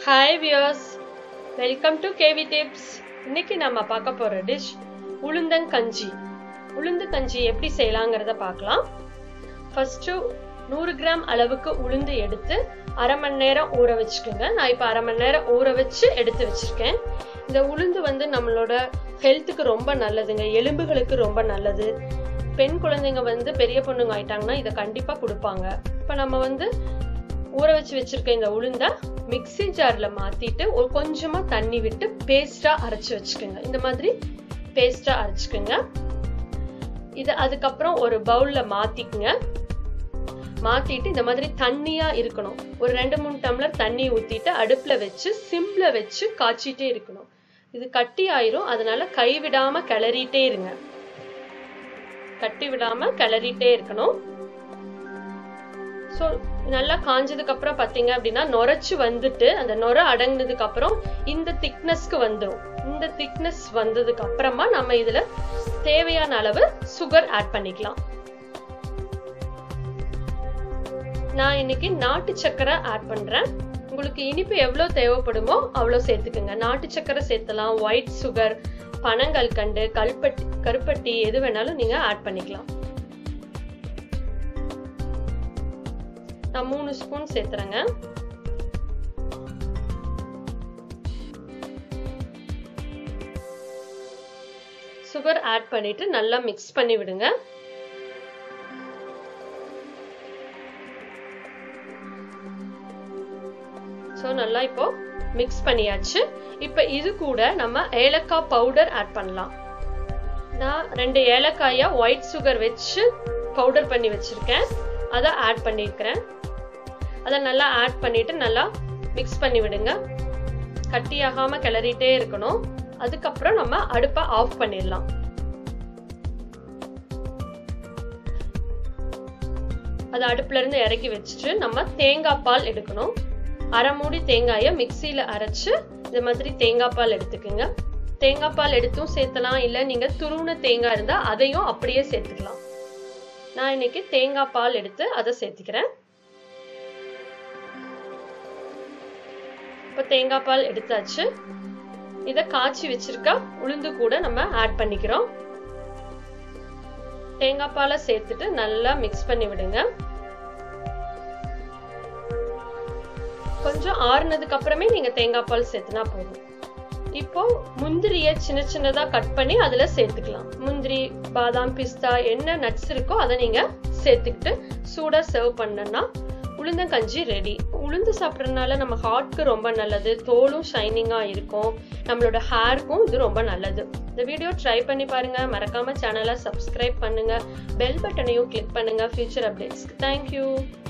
hi viewers welcome to KV tips இன்னைக்கு நம்ம பார்க்க போற டிஷ் உளுந்தங்கஞ்சி உளுந்து கஞ்சி எப்படி செய்யலாங்கிறத பார்க்கலாம் ஃபர்ஸ்ட் நூறு கிராம் அளவுக்கு உளுந்து எடுத்து அரை மணி நேரம் ஊற வச்சுக்கோங்க நான் இப்போ அரை மணி நேரம் ஊற வச்சு எடுத்து வச்சிருக்கேன் இந்த உளுந்து வந்து நம்மளோட ஹெல்த்துக்கு ரொம்ப நல்லதுங்க எலும்புகளுக்கு ரொம்ப நல்லது பெண் குழந்தைங்க வந்து பெரிய பொண்ணுங்க ஆயிட்டாங்கன்னா இதை கண்டிப்பா கொடுப்பாங்க இப்போ நம்ம வந்து ஊற வச்சு வச்சிருக்க இந்த உளுந்த மிக்ஸி ஜார்ல மாத்திட்டு ஒரு கொஞ்சமா தண்ணி விட்டு பேஸ்டா அரைச்சு வச்சுக்கோங்க இந்த மாதிரி பேஸ்டா அரைச்சுக்கோங்க இது அதுக்கப்புறம் ஒரு பவுல்ல மாத்திக்குங்க மாத்திட்டு இந்த மாதிரி தண்ணியா இருக்கணும் ஒரு ரெண்டு மூணு டம்ளர் தண்ணி ஊத்திட்டு அடுப்புல வச்சு சிம்ல வச்சு காய்ச்சிட்டே இருக்கணும் இது கட்டி ஆயிரும் அதனால கை விடாம கிளறிட்டே இருங்க கட்டி விடாம கிளறிட்டே இருக்கணும் ஸோ நல்லா காஞ்சதுக்கு அப்புறம் பாத்தீங்க அப்படின்னா நுரைச்சு வந்துட்டு அந்த நுரை அடங்கினதுக்கு அப்புறம் இந்த திக்னஸ்க்கு வந்துடும் இந்த திக்னஸ் வந்ததுக்கு அப்புறமா நம்ம இதுல தேவையான அளவு சுகர் ஆட் பண்ணிக்கலாம் நான் இன்னைக்கு நாட்டு சக்கரை ஆட் பண்றேன் உங்களுக்கு இனிப்பு எவ்வளவு தேவைப்படுமோ அவ்வளவு சேர்த்துக்குங்க நாட்டு சக்கரை சேர்த்தலாம் ஒயிட் சுகர் பனங்கல் கண்டு கல்பட்டி கருப்பட்டி எது வேணாலும் நீங்க ஆட் பண்ணிக்கலாம் நான் மூணு ஸ்பூன் சேர்த்துறேங்க சுகர் ஆட் பண்ணிட்டு நல்லா மிக்ஸ் பண்ணி விடுங்க ஸோ நல்லா இப்போ மிக்ஸ் பண்ணியாச்சு இப்போ இது கூட நம்ம ஏலக்காய் பவுடர் ஆட் பண்ணலாம் நான் ரெண்டு ஏலக்காயா ஒயிட் சுகர் வச்சு பவுடர் பண்ணி வச்சிருக்கேன் அதை ஆட் பண்ணியிருக்கிறேன் அதை நல்லா ஆட் பண்ணிட்டு நல்லா மிக்ஸ் பண்ணி விடுங்க கட்டியாகாம கிளறிட்டே இருக்கணும் அதுக்கப்புறம் நம்ம அடுப்பை ஆஃப் பண்ணிடலாம் அதை அடுப்புல இருந்து இறக்கி வச்சுட்டு நம்ம தேங்காய் பால் எடுக்கணும் அரை மூடி தேங்காயை மிக்சியில அரைச்சு இந்த மாதிரி தேங்காய் பால் எடுத்துக்கோங்க தேங்காய் பால் எடுத்தும் சேர்த்தலாம் இல்ல நீங்க துருவுன தேங்காய் இருந்தா அதையும் அப்படியே சேர்த்துக்கலாம் நான் இன்னைக்கு தேங்காய் பால் எடுத்து அதை சேர்த்துக்கிறேன் இப்போ தேங்காய் பால் எடுத்தாச்சு இதை காய்ச்சி வச்சிருக்க உளுந்து கூட நம்ம ஆட் பண்ணிக்கிறோம் தேங்காய் பாலை சேர்த்துட்டு நல்லா மிக்ஸ் பண்ணி விடுங்க கொஞ்சம் ஆறுனதுக்கு அப்புறமே நீங்க தேங்காய் பால் சேர்த்துனா போதும் இப்போ முந்திரிய சின்ன சின்னதா கட் பண்ணி அதுல சேர்த்துக்கலாம் முந்திரி பாதாம் பிஸ்தா என்ன நட்ஸ் இருக்கோ அதை நீங்க சேர்த்துக்கிட்டு சூடா சர்வ் பண்ணனா உளுந்தங்கஞ்சி ரெடி உளுந்து சாப்பிட்றதுனால நம்ம ஹார்ட்க்கு ரொம்ப நல்லது தோலும் ஷைனிங்காக இருக்கும் நம்மளோட ஹேருக்கும் இது ரொம்ப நல்லது இந்த வீடியோ ட்ரை பண்ணி பாருங்க மறக்காம சேனலை சப்ஸ்கிரைப் பண்ணுங்க பெல் பட்டனையும் கிளிக் பண்ணுங்க ஃபியூச்சர் அப்டேட்ஸ்க்கு தேங்க்யூ